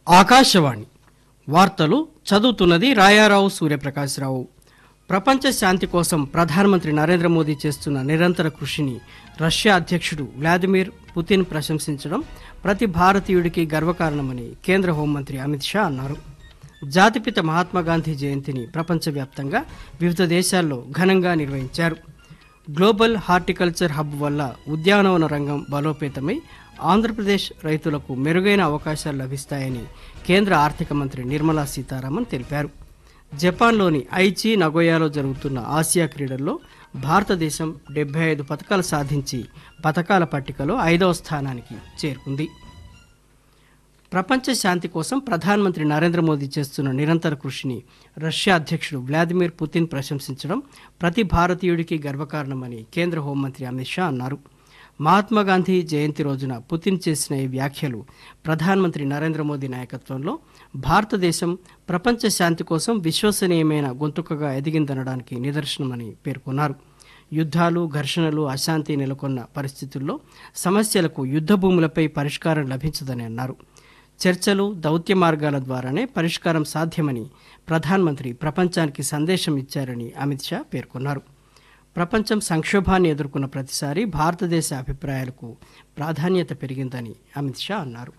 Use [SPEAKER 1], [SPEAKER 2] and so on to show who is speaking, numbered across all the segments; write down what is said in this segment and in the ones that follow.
[SPEAKER 1] ఆకాశవాణి వార్తలు చదువుతున్నది రాయారావు సూర్యప్రకాశ్రావు ప్రపంచ శాంతి కోసం ప్రధానమంత్రి నరేంద్ర మోదీ చేస్తున్న నిరంతర కృషిని రష్యా అధ్యక్షుడు వ్లాదిమిర్ పుతిన్ ప్రశంసించడం ప్రతి భారతీయుడికి గర్వకారణమని కేంద్ర హోంమంత్రి అమిత్ షా అన్నారు జాతిపిత మహాత్మా గాంధీ జయంతిని ప్రపంచవ్యాప్తంగా వివిధ దేశాల్లో ఘనంగా నిర్వహించారు గ్లోబల్ హార్టికల్చర్ హబ్ వల్ల ఉద్యానవన రంగం బలోపేతమై ఆంధ్రప్రదేశ్ రైతులకు మెరుగైన అవకాశాలు లభిస్తాయని కేంద్ర ఆర్థిక మంత్రి నిర్మలా సీతారామన్ తెలిపారు జపాన్లోని ఐచి నగోయాలో జరుగుతున్న ఆసియా క్రీడల్లో భారతదేశం డెబ్బై ఐదు పథకాలు సాధించి పథకాల పట్టికలో ఐదవ స్థానానికి చేరుకుంది ప్రపంచ శాంతి కోసం ప్రధానమంత్రి నరేంద్ర మోదీ చేస్తున్న నిరంతర కృషిని రష్యా అధ్యక్షుడు వ్లాదిమిర్ పుతిన్ ప్రశంసించడం ప్రతి భారతీయుడికి గర్వకారణమని కేంద్ర హోంమంత్రి అమిత్ షా అన్నారు మహాత్మా గాంధీ జయంతి రోజున పుతిన్ చేసిన ఈ వ్యాఖ్యలు ప్రధానమంత్రి నరేంద్ర మోదీ నాయకత్వంలో భారతదేశం ప్రపంచ శాంతి కోసం విశ్వసనీయమైన గొంతుకగా ఎదిగిందనడానికి నిదర్శనమని పేర్కొన్నారు యుద్ధాలు ఘర్షణలు అశాంతి నెలకొన్న పరిస్థితుల్లో సమస్యలకు యుద్ధ భూములపై పరిష్కారం లభించదని అన్నారు చర్చలు దౌత్య మార్గాల ద్వారానే పరిష్కారం సాధ్యమని ప్రధానమంత్రి ప్రపంచానికి సందేశం ఇచ్చారని అమిత్ షా పేర్కొన్నారు ప్రపంచం సంక్షోభాన్ని ఎదుర్కొన్న ప్రతిసారి భారతదేశ అభిప్రాయాలకు ప్రాధాన్యత పెరిగిందని అమిత్ షా అన్నారు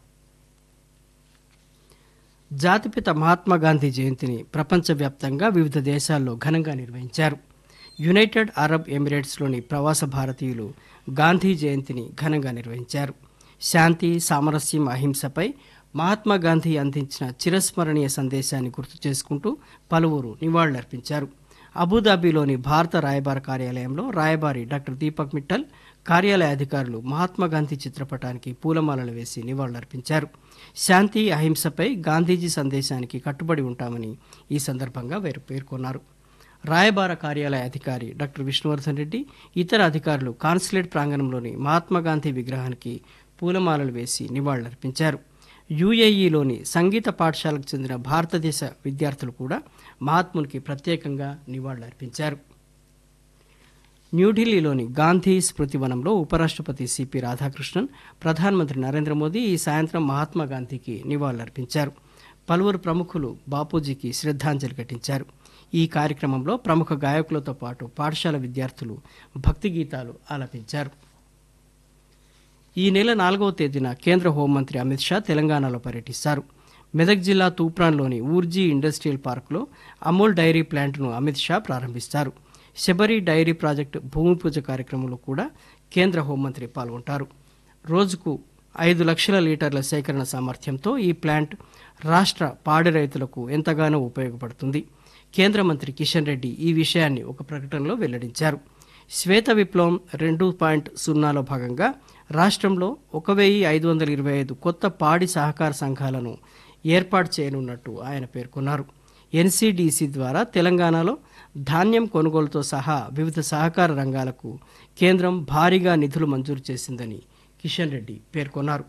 [SPEAKER 1] జాతిపిత మహాత్మా గాంధీ జయంతిని ప్రపంచవ్యాప్తంగా వివిధ దేశాల్లో ఘనంగా నిర్వహించారు యునైటెడ్ అరబ్ ఎమిరేట్స్లోని ప్రవాస భారతీయులు గాంధీ జయంతిని ఘనంగా నిర్వహించారు శాంతి సామరస్యం అహింసపై మహాత్మా గాంధీ అందించిన చిరస్మరణీయ సందేశాన్ని గుర్తు చేసుకుంటూ పలువురు నివాళులర్పించారు అబుదాబిలోని భారత రాయబార కార్యాలయంలో రాయబారి డాక్టర్ దీపక్ మిట్టల్ కార్యాలయ అధికారులు మహాత్మా గాంధీ చిత్రపటానికి పూలమాలలు వేసి నివాళులర్పించారు శాంతి అహింసపై గాంధీజీ సందేశానికి కట్టుబడి ఉంటామని ఈ సందర్భంగా వారు పేర్కొన్నారు రాయబార కార్యాలయ అధికారి డాక్టర్ విష్ణువర్ధన్ రెడ్డి ఇతర అధికారులు కాన్సులేట్ ప్రాంగణంలోని మహాత్మా గాంధీ విగ్రహానికి పూలమాలలు వేసి నివాళులర్పించారు యుఏఈలోని సంగీత పాఠశాలకు చెందిన భారతదేశ విద్యార్థులు కూడా మహాత్మునికి ప్రత్యేకంగా నివాళులర్పించారు న్యూఢిల్లీలోని గాంధీ స్మృతి వనంలో ఉపరాష్ట్రపతి సిపి రాధాకృష్ణన్ ప్రధానమంత్రి నరేంద్ర మోదీ ఈ సాయంత్రం మహాత్మా గాంధీకి నివాళులర్పించారు పలువురు ప్రముఖులు బాపూజీకి శ్రద్ధాంజలి ఘటించారు ఈ కార్యక్రమంలో ప్రముఖ గాయకులతో పాటు పాఠశాల విద్యార్థులు భక్తి గీతాలు ఆలపించారు ఈ నెల నాలుగవ తేదీన కేంద్ర హోంమంత్రి అమిత్ షా తెలంగాణలో పర్యటిస్తారు మెదక్ జిల్లా తూప్రాన్లోని ఊర్జీ ఇండస్ట్రియల్ పార్కులో అమూల్ డైరీ ప్లాంట్ను అమిత్ షా ప్రారంభిస్తారు శబరి డైరీ ప్రాజెక్టు భూమి పూజ కార్యక్రమంలో కూడా కేంద్ర హోంమంత్రి పాల్గొంటారు రోజుకు ఐదు లక్షల లీటర్ల సేకరణ సామర్థ్యంతో ఈ ప్లాంట్ రాష్ట్ర పాడి రైతులకు ఎంతగానో ఉపయోగపడుతుంది కేంద్ర మంత్రి కిషన్ రెడ్డి ఈ విషయాన్ని ఒక ప్రకటనలో వెల్లడించారు శ్వేత విప్లవం రెండు పాయింట్ సున్నాలో భాగంగా రాష్ట్రంలో ఒక వెయ్యి ఐదు వందల ఇరవై ఐదు కొత్త పాడి సహకార సంఘాలను ఏర్పాటు చేయనున్నట్టు ఆయన పేర్కొన్నారు ఎన్సీడీసీ ద్వారా తెలంగాణలో ధాన్యం కొనుగోలుతో సహా వివిధ సహకార రంగాలకు కేంద్రం భారీగా నిధులు మంజూరు చేసిందని కిషన్ రెడ్డి పేర్కొన్నారు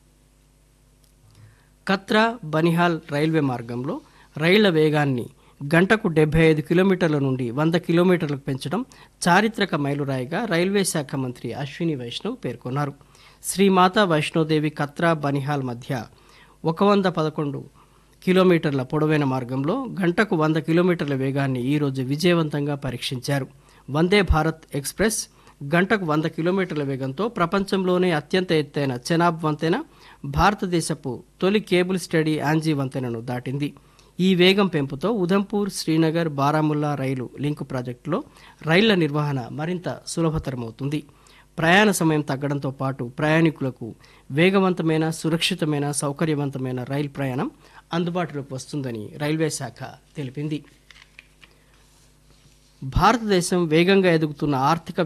[SPEAKER 1] కత్రా బనిహాల్ రైల్వే మార్గంలో రైళ్ల వేగాన్ని గంటకు డెబ్బై ఐదు కిలోమీటర్ల నుండి వంద కిలోమీటర్లకు పెంచడం చారిత్రక మైలురాయిగా రైల్వే శాఖ మంత్రి అశ్విని వైష్ణవ్ పేర్కొన్నారు శ్రీమాతా వైష్ణోదేవి కత్రా బనిహాల్ మధ్య ఒక వంద పదకొండు కిలోమీటర్ల పొడవైన మార్గంలో గంటకు వంద కిలోమీటర్ల వేగాన్ని ఈరోజు విజయవంతంగా పరీక్షించారు వందే భారత్ ఎక్స్ప్రెస్ గంటకు వంద కిలోమీటర్ల వేగంతో ప్రపంచంలోనే అత్యంత ఎత్తైన చెనాబ్ వంతెన భారతదేశపు తొలి కేబుల్ స్టడీ ఆంజీ వంతెనను దాటింది ఈ వేగం పెంపుతో ఉధంపూర్ శ్రీనగర్ బారాముల్లా రైలు లింకు ప్రాజెక్టులో రైళ్ల నిర్వహణ మరింత సులభతరమవుతుంది ప్రయాణ సమయం తగ్గడంతో పాటు ప్రయాణికులకు వేగవంతమైన సురక్షితమైన సౌకర్యవంతమైన రైలు ప్రయాణం అందుబాటులోకి వస్తుందని రైల్వే శాఖ తెలిపింది భారతదేశం వేగంగా ఎదుగుతున్న ఆర్థిక